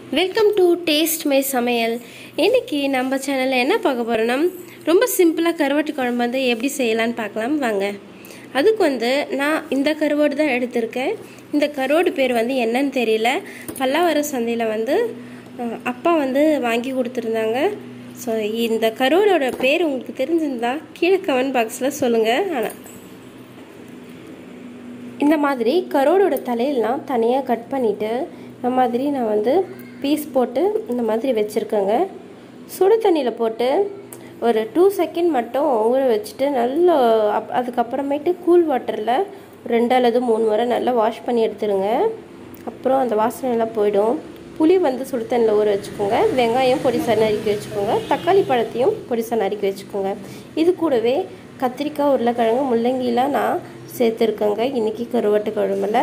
welcome to taste my சமையல் இன்னைக்கு நம்ம சேனலில் என்ன பார்க்க போகிறோன்னா ரொம்ப சிம்பிளாக கருவாட்டு குழம்பு வந்து எப்படி செய்யலான்னு பார்க்கலாம் வாங்க அதுக்கு வந்து நான் இந்த கருவாடு தான் எடுத்திருக்கேன் இந்த கருவாடு பேர் வந்து என்னன்னு தெரியல பல்லாவரம் சந்தையில் வந்து அஹ், அப்பா வந்து வாங்கி கொடுத்துருந்தாங்க ஸோ இந்த கருவாடோட பேர் உங்களுக்கு தெரிஞ்சிருந்தா கீழே கமெண்ட் பாக்ஸில் சொல்லுங்கள் ஆனால் இந்த மாதிரி கரோடோட தலையெல்லாம் தனியாக கட் பண்ணிவிட்டு இந்த மாதிரி நான் வந்து பீஸ் போட்டு இந்த மாதிரி வச்சுருக்கேங்க சுடு தண்ணியில் போட்டு ஒரு டூ செகண்ட் மட்டும் ஊற வச்சுட்டு நல்லா அப் அதுக்கப்புறமேட்டு கூல் வாட்டரில் ரெண்டு அல்லது மூணு முறை நல்லா வாஷ் பண்ணி எடுத்துருங்க அப்புறம் அந்த வாசனை எல்லாம் போயிடும் புளி வந்து சுடு தண்ணியில் ஊற வச்சுக்கோங்க வெங்காயம் பொடிசாக நறுக்கி வச்சுக்கோங்க தக்காளி பழத்தையும் பொடிசாக நறுக்கி வச்சுக்கோங்க இது கூடவே கத்திரிக்காய் உருளைக்கிழங்கு முள்ளங்கிலாம் நான் சேர்த்துருக்கேங்க இன்றைக்கி கருவாட்டு குழம்புல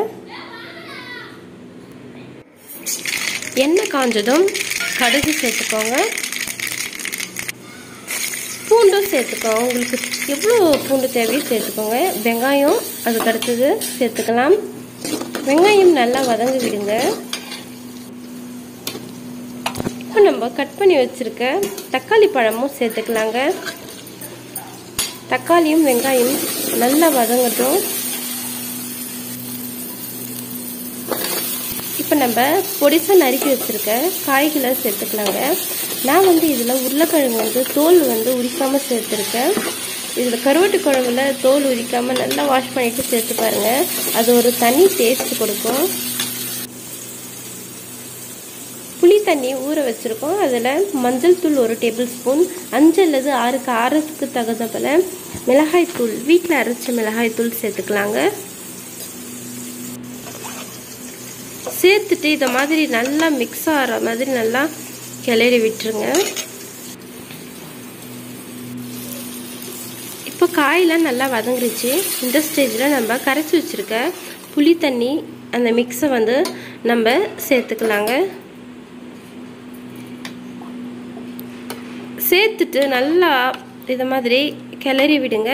எண்ணெய் காஞ்சதும் கடுகு சேர்த்துக்கோங்க பூண்டும் சேர்த்துக்கோங்க உங்களுக்கு எவ்வளோ பூண்டு தேவையோ சேர்த்துக்கோங்க வெங்காயம் அதுக்கு அடுத்தது சேர்த்துக்கலாம் வெங்காயம் நல்லா வதங்க விடுங்க இப்போ நம்ம கட் பண்ணி வச்சுருக்க தக்காளி பழமும் சேர்த்துக்கலாங்க தக்காளியும் வெங்காயம் நல்லா வதங்கட்டும் இப்போ நம்ம பொடிசாக நறுக்கி வச்சுருக்க காய்களை சேர்த்துக்கலாங்க நான் வந்து இதில் உருளைக்கிழங்கு வந்து தோல் வந்து உரிக்காமல் சேர்த்துருக்கேன் இதில் கருவாட்டு குழம்புல தோல் உரிக்காமல் நல்லா வாஷ் பண்ணிவிட்டு சேர்த்து பாருங்கள் அது ஒரு தனி டேஸ்ட் கொடுக்கும் புளி தண்ணி ஊற வச்சுருக்கோம் அதில் மஞ்சள் தூள் ஒரு டேபிள் ஸ்பூன் அஞ்சு அல்லது ஆறு காரத்துக்கு தகுந்த போல் மிளகாய் தூள் வீட்டில் அரைச்ச மிளகாய் தூள் சேர்த்துக்கலாங்க சேர்த்துட்டு இதை மாதிரி நல்லா மிக்ஸ் ஆகிற மாதிரி நல்லா கிளறி விட்டுருங்க இப்போ காயெல்லாம் நல்லா வதங்கிருச்சு இந்த ஸ்டேஜில் நம்ம கரைச்சி வச்சுருக்க புளி தண்ணி அந்த மிக்ஸை வந்து நம்ம சேர்த்துக்கலாங்க சேர்த்துட்டு நல்லா இதை மாதிரி கிளறி விடுங்க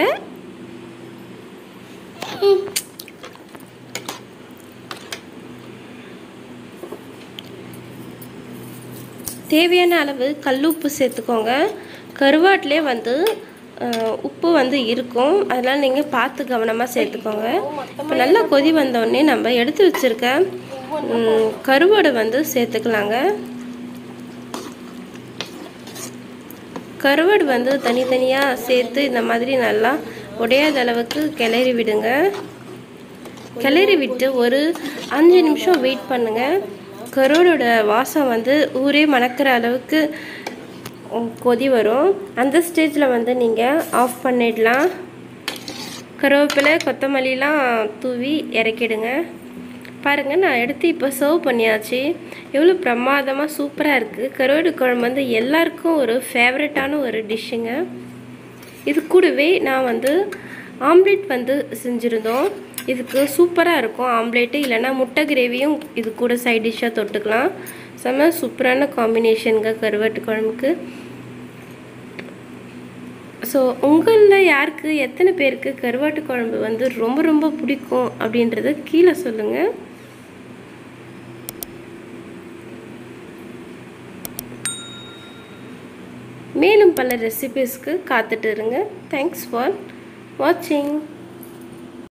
தேவையான அளவு கல்லுப்பு சேர்த்துக்கோங்க கருவாட்டிலே வந்து உப்பு வந்து இருக்கும் அதனால் நீங்கள் பார்த்து கவனமாக சேர்த்துக்கோங்க இப்போ நல்லா கொதி வந்தோடனே நம்ம எடுத்து வச்சுருக்க கருவாடை வந்து சேர்த்துக்கலாங்க கருவாடு வந்து தனித்தனியாக சேர்த்து இந்த மாதிரி நல்லா உடையாத அளவுக்கு கிளறி விடுங்க கிளறி விட்டு ஒரு அஞ்சு நிமிஷம் வெயிட் பண்ணுங்கள் கருவாடோட வாசம் வந்து ஊரே மணக்கிற அளவுக்கு கொதி வரும் அந்த ஸ்டேஜில் வந்து நீங்கள் ஆஃப் பண்ணிடலாம் கருவேப்பிலை கொத்தமல்லிலாம் தூவி இறக்கிடுங்க பாருங்கள் நான் எடுத்து இப்போ சர்வ் பண்ணியாச்சு எவ்வளோ பிரமாதமாக சூப்பராக இருக்குது கருவாடு குழம்பு வந்து எல்லாருக்கும் ஒரு ஃபேவரட்டான ஒரு டிஷ்ஷுங்க இது கூடவே நான் வந்து ஆம்லேட் வந்து செஞ்சுருந்தோம் இதுக்கு சூப்பராக இருக்கும் ஆம்லேட்டு இல்லைன்னா முட்டை கிரேவியும் இது கூட சைட் டிஷ்ஷாக தொட்டுக்கலாம் செம்ம சூப்பரான காம்பினேஷனுங்க கருவாட்டு குழம்புக்கு ஸோ உங்களில் யாருக்கு எத்தனை பேருக்கு கருவாட்டு குழம்பு வந்து ரொம்ப ரொம்ப பிடிக்கும் அப்படின்றத கீழே சொல்லுங்கள் மேலும் பல ரெசிபீஸ்க்கு காத்துட்டு இருங்க தேங்க்ஸ் ஃபார் வாட்சிங்